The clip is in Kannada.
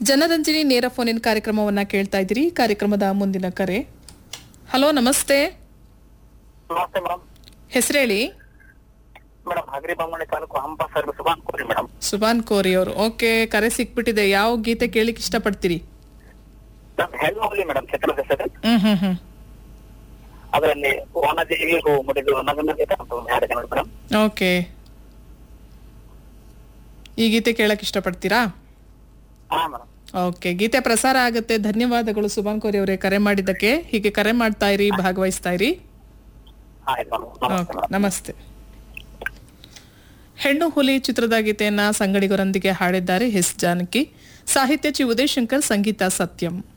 ಜನರಂಜನಿ ನೇರ ಫೋನ್ ಇನ್ ಕಾರ್ಯಕ್ರಮವನ್ನ ಕೇಳ್ತಾ ಇದ್ದೀರಿ ಕಾರ್ಯಕ್ರಮದ ಮುಂದಿನ ಕರೆ ಹಲೋ ನಮಸ್ತೆ ನಮಸ್ತೆ ಮೇಡಮ್ ಹೆಸರೇಳಿ ಮೇಡಮ್ ಹಗರಿ ಬೊಮ್ಮನೆ ತಾಲೂಕು ಹಂಪ ಸರ್ ಸುಭಾನ್ ಕೋರಿ ಮೇಡಮ್ ಸುಭಾನ್ ಕೋರಿ ಅವರು ಓಕೆ ಕರೆ ಸಿಕ್ಬಿಟ್ಟಿದೆ ಯಾವ ಗೀತೆ ಕೇಳಿಕ್ ಇಷ್ಟಪಡ್ತೀರಿ ನಮ್ ಹೆಣ್ಣು ಹೋಗ್ಲಿ ಮೇಡಮ್ ಚಿತ್ರದ ಹೆಸರು ಹ್ಮ್ ಹ್ಮ್ ಹ್ಮ್ ಅದರಲ್ಲಿ ವನದೇವಿ ಹೂ ಮುಡಿದು ನಗನಗೆ ಅಂತ ಒಂದು ಹಾಡಿದೆ ನೋಡಿ ಮೇಡಮ್ ಓಕೆ ಈ ಗೀತೆ ಕೇಳಕ್ ಇಷ್ಟಪಡ್ತೀರಾ ಹಾ ಮೇಡಮ್ ಓಕೆ ಗೀತೆ ಪ್ರಸಾರ ಆಗುತ್ತೆ ಧನ್ಯವಾದಗಳು ಸುಭಾನ್ ಕೋರಿ ಅವರೇ ಕರೆ ಮಾಡಿದ್ದಕ್ಕೆ ಹೀಗೆ ಕರೆ ಮಾಡ್ತಾ ಇರಿ ಭಾಗವಹಿಸ್ತಾ ಇರಿ ಆಯ್ತು ಮೇಡಮ್ ನಮಸ್ತೆ ಓಕೆ, ಮೇಡಮ್ ನಮಸ್ತೆ ಹೆಣ್ಣು ಹುಲಿ ಚಿತ್ರದ ಗೀತೆಯನ್ನ ಸಂಗಡಿಗರೊಂದಿಗೆ ಹಾಡಿದ್ದಾರೆ ಎಸ್ ಜಾನಕಿ ಸಾಹಿತ್ಯ ಚಿ ಉದಯಶಂಕರ್ ಸಂಗೀತ ಸತ್ಯಂ